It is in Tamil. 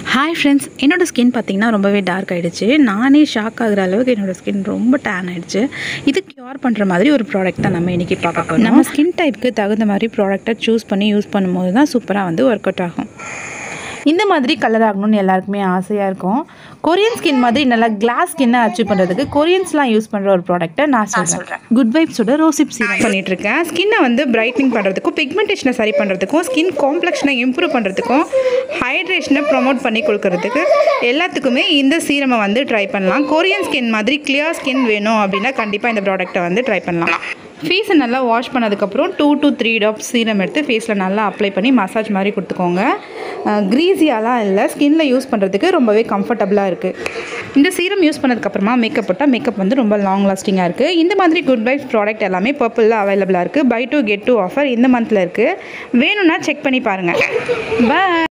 ஹாய் ஃப்ரெண்ட்ஸ் என்னோட ஸ்கின் பார்த்தீங்கன்னா ரொம்பவே டார்க் ஆகிடுச்சு நானே ஷாக் ஆகுற அளவுக்கு என்னோட ஸ்கின் ரொம்ப டேன் ஆகிடுச்சு இது க்யூர் பண்ணுற மாதிரி ஒரு ப்ராடக்ட் தான் நம்ம இன்றைக்கி பார்க்க போகிறோம் நம்ம ஸ்கின் டைப்புக்கு தகுந்த மாதிரி ப்ராடக்ட்டை சூஸ் பண்ணி யூஸ் பண்ணும்போது தான் சூப்பராக வந்து ஒர்க் அவுட் ஆகும் இந்த மாதிரி கலர் ஆகணும்னு எல்லாருக்குமே ஆசையாக இருக்கும் கொரியன் ஸ்கின் மாதிரி நல்லா கிளாஸ் ஸ்கின்னை அச்சீவ் பண்ணுறதுக்கு கொரியன்ஸ்லாம் யூஸ் பண்ணுற ஒரு ப்ராடக்ட்டை நான் சொல்கிறேன் குட் வைப்ஸோட ரோசிப் சீரம் பண்ணிட்டு இருக்கேன் ஸ்கின்னை வந்து பிரைட்னிங் பண்ணுறதுக்கும் பிக்மெண்டேஷனை சரி பண்ணுறதுக்கும் ஸ்கின் காம்ப்ளெக்ஷனை இம்ப்ரூவ் பண்ணுறதுக்கும் ஹைட்ரேஷனை ப்ரொமோட் பண்ணி கொடுக்கறதுக்கு எல்லாத்துக்குமே இந்த சீரமை வந்து ட்ரை பண்ணலாம் கொரியன் ஸ்கின் மாதிரி கிளியர் ஸ்கின் வேணும் அப்படின்னா கண்டிப்பாக இந்த ப்ராடக்ட்டை வந்து ட்ரை பண்ணலாம் ஃபேஸை நல்லா வாஷ் பண்ணதுக்கப்புறம் two to three drops serum எடுத்து ஃபேஸில் நல்லா அப்ளை பண்ணி மசாஜ் மாதிரி கொடுத்துக்கோங்க க்ரீஸியாலாம் இல்லை ஸ்கின்ல யூஸ் பண்ணுறதுக்கு ரொம்பவே கம்ஃபர்டபுளாக இருக்குது இந்த சீரம் யூஸ் பண்ணதுக்கப்புறமா மேக்கப் போட்டால் மேக்கப் வந்து ரொம்ப லாங் லாஸ்டிங்காக இருக்குது இந்த மாதிரி குட் வைப்ஸ் ப்ராடக்ட் எல்லாமே பர்பிளில் அவைலபிளாக இருக்குது buy two get two offer இந்த மந்தில் இருக்குது வேணும்னா செக் பண்ணி பாருங்கள் பாய்